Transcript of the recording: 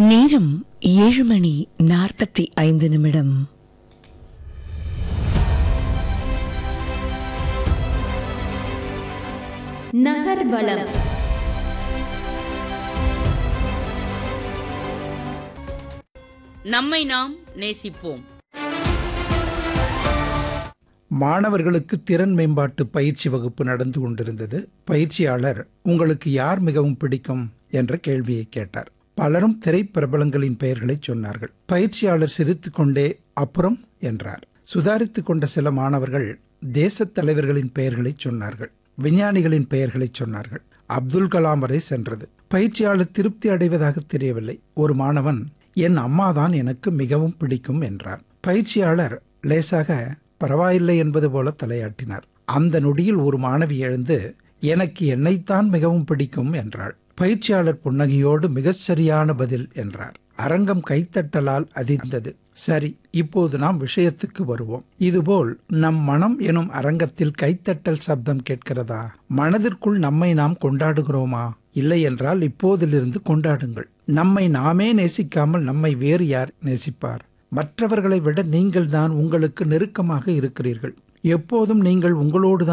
நேரம் ஏழு மணி நாற்பத்தி ஐந்து நிமிடம் நகர்வலம் நம்மை நாம் நேசிப்போம் மாணவர்களுக்கு திறன் மேம்பாட்டு பயிற்சி வகுப்பு நடந்து கொண்டிருந்தது பயிற்சியாளர் உங்களுக்கு யார் மிகவும் பிடிக்கும் என்ற கேள்வியை கேட்டார் பலரும் திரைப்பிரபலங்களின் பெயர்களை சொன்னார்கள் பயிற்சியாளர் சிரித்துக்கொண்டே அப்புறம் என்றார் சுதாரித்துக் கொண்ட சில மாணவர்கள் தேசத் தலைவர்களின் பெயர்களை சொன்னார்கள் விஞ்ஞானிகளின் பெயர்களை சொன்னார்கள் அப்துல் கலாம் வரை சென்றது பயிற்சியாளர் திருப்தி அடைவதாக தெரியவில்லை ஒரு மாணவன் என் அம்மாதான் எனக்கு மிகவும் பிடிக்கும் என்றார் பயிற்சியாளர் லேசாக பரவாயில்லை என்பது போல தலையாட்டினார் அந்த நொடியில் ஒரு மாணவி எழுந்து எனக்கு என்னைத்தான் மிகவும் பிடிக்கும் என்றாள் பயிற்சியாளர் புன்னகையோடு மிகச் சரியான பதில் என்றார் அரங்கம் கைத்தட்டலால் அதிர்ந்தது சரி இப்போது நாம் விஷயத்துக்கு வருவோம் இதுபோல் நம் மனம் எனும் அரங்கத்தில் கைத்தட்டல் சப்தம் கேட்கிறதா மனதிற்குள் நம்மை நாம் கொண்டாடுகிறோமா இல்லை என்றால் இப்போதிலிருந்து கொண்டாடுங்கள் நம்மை நாமே நேசிக்காமல் நம்மை வேறு யார் நேசிப்பார் மற்றவர்களை விட நீங்கள்தான் உங்களுக்கு நெருக்கமாக இருக்கிறீர்கள் எப்போதும் நீங்கள் உங்களோடு